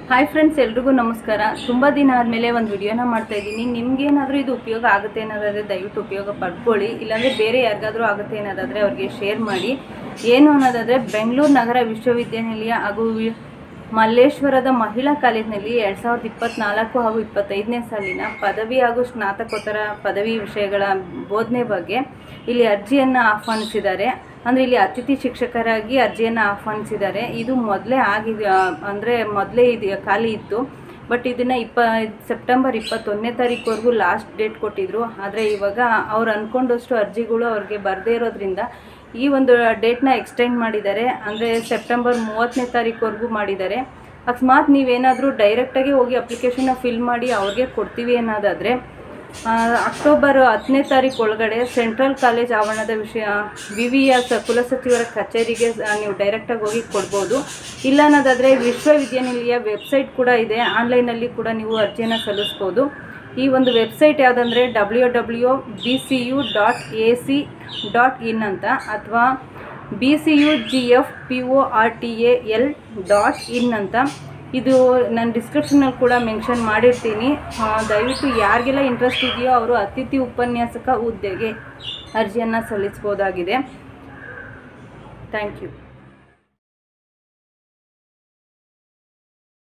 hi friends ಎಲ್ರಿಗೂ ನಮಸ್ಕಾರ ತುಂಬ ದಿನ ಆದಮೇಲೆ ಒಂದು ವಿಡಿಯೋನ ಮಾಡ್ತಾ ಇದ್ದೀನಿ ನಿಮ್ಗೇನಾದರೂ ಇದು ಉಪಯೋಗ ಆಗುತ್ತೆ ಅನ್ನೋದಾದರೆ ದಯವಿಟ್ಟು ಉಪಯೋಗ ಪಡ್ಕೊಳ್ಳಿ ಇಲ್ಲಾಂದರೆ ಬೇರೆ ಯಾರಿಗಾದ್ರೂ ಆಗುತ್ತೆ ಅನ್ನೋದಾದರೆ ಅವ್ರಿಗೆ ಶೇರ್ ಮಾಡಿ ಏನು ಅನ್ನೋದಾದರೆ ಬೆಂಗಳೂರು ನಗರ ವಿಶ್ವವಿದ್ಯಾನಿಲಯ ಹಾಗೂ ವಿ- ಮಲ್ಲೇಶ್ವರದ ಮಹಿಳಾ ಕಾಲೇಜಿನಲ್ಲಿ ಎರಡು ಸಾವಿರದ ಇಪ್ಪತ್ತ್ನಾಲ್ಕು ಹಾಗೂ ಇಪ್ಪತ್ತೈದನೇ ಸಾಲಿನ ಪದವಿ ಹಾಗೂ ಸ್ನಾತಕೋತ್ತರ ಪದವಿ ವಿಷಯಗಳ ಬೋಧನೆ ಬಗ್ಗೆ ಇಲ್ಲಿ ಅರ್ಜಿಯನ್ನು ಆಹ್ವಾನಿಸಿದ್ದಾರೆ ಅಂದರೆ ಇಲ್ಲಿ ಅತಿಥಿ ಶಿಕ್ಷಕರಾಗಿ ಅರ್ಜಿಯನ್ನು ಆಹ್ವಾನಿಸಿದ್ದಾರೆ ಇದು ಮೊದಲೇ ಆಗಿದೆ ಅಂದರೆ ಮೊದಲೇ ಇದು ಖಾಲಿ ಇತ್ತು ಬಟ್ ಇದನ್ನು ಇಪ್ಪ ಸೆಪ್ಟೆಂಬರ್ ಇಪ್ಪತ್ತೊಂದನೇ ತಾರೀಕುವರೆಗೂ ಲಾಸ್ಟ್ ಡೇಟ್ ಕೊಟ್ಟಿದ್ರು ಆದರೆ ಇವಾಗ ಅವ್ರು ಅಂದ್ಕೊಂಡಷ್ಟು ಅರ್ಜಿಗಳು ಅವ್ರಿಗೆ ಬರದೇ ಇರೋದ್ರಿಂದ ಈ ಒಂದು ಡೇಟ್ನ ಎಕ್ಸ್ಟೆಂಡ್ ಮಾಡಿದ್ದಾರೆ ಅಂದರೆ ಸೆಪ್ಟೆಂಬರ್ ಮೂವತ್ತನೇ ತಾರೀಕುವರೆಗೂ ಮಾಡಿದ್ದಾರೆ ಅಕಸ್ಮಾತ್ ನೀವೇನಾದರೂ ಡೈರೆಕ್ಟಾಗಿ ಹೋಗಿ ಅಪ್ಲಿಕೇಶನ್ನ ಫಿಲ್ ಮಾಡಿ ಅವ್ರಿಗೆ ಕೊಡ್ತೀವಿ ಅನ್ನೋದಾದರೆ ಅಕ್ಟೋಬರ್ ಹತ್ತನೇ ತಾರೀಕು ಒಳಗಡೆ ಸೆಂಟ್ರಲ್ ಕಾಲೇಜ್ ಆವರಣದ ವಿಷಯ ವಿ ವಿ ಎಸ್ ಕುಲಸಚಿವರ ಕಚೇರಿಗೆ ಆ, ನೀವು ಡೈರೆಕ್ಟಾಗಿ ಹೋಗಿ ಕೊಡ್ಬೋದು ಇಲ್ಲ ಅನ್ನೋದಾದರೆ ವಿಶ್ವವಿದ್ಯಾನಿಲಯ ವೆಬ್ಸೈಟ್ ಕೂಡ ಇದೆ ಆನ್ಲೈನಲ್ಲಿ ಕೂಡ ನೀವು ಅರ್ಜಿಯನ್ನು ಸಲ್ಲಿಸ್ಬೋದು ಈ ಒಂದು ವೆಬ್ಸೈಟ್ ಯಾವುದಂದರೆ W W B C U dot A C dot in ಅಂತ ಅಥವಾ B C U G F P O R T A L dot in ಅಂತ ಇದು ನಾನು ಡಿಸ್ಕ್ರಿಪ್ಷನಲ್ಲಿ ಕೂಡ ಮೆನ್ಷನ್ ಮಾಡಿರ್ತೀನಿ ಆ, ದಯವಿಟ್ಟು ಯಾರಿಗೆಲ್ಲ ಇಂಟ್ರೆಸ್ಟ್ ಇದೆಯೋ ಅವರು ಅತಿಥಿ ಉಪನ್ಯಾಸಕ ಹುದ್ದೆಗೆ ಅರ್ಜಿಯನ್ನು ಸಲ್ಲಿಸ್ಬೋದಾಗಿದೆ ಥ್ಯಾಂಕ್ ಯು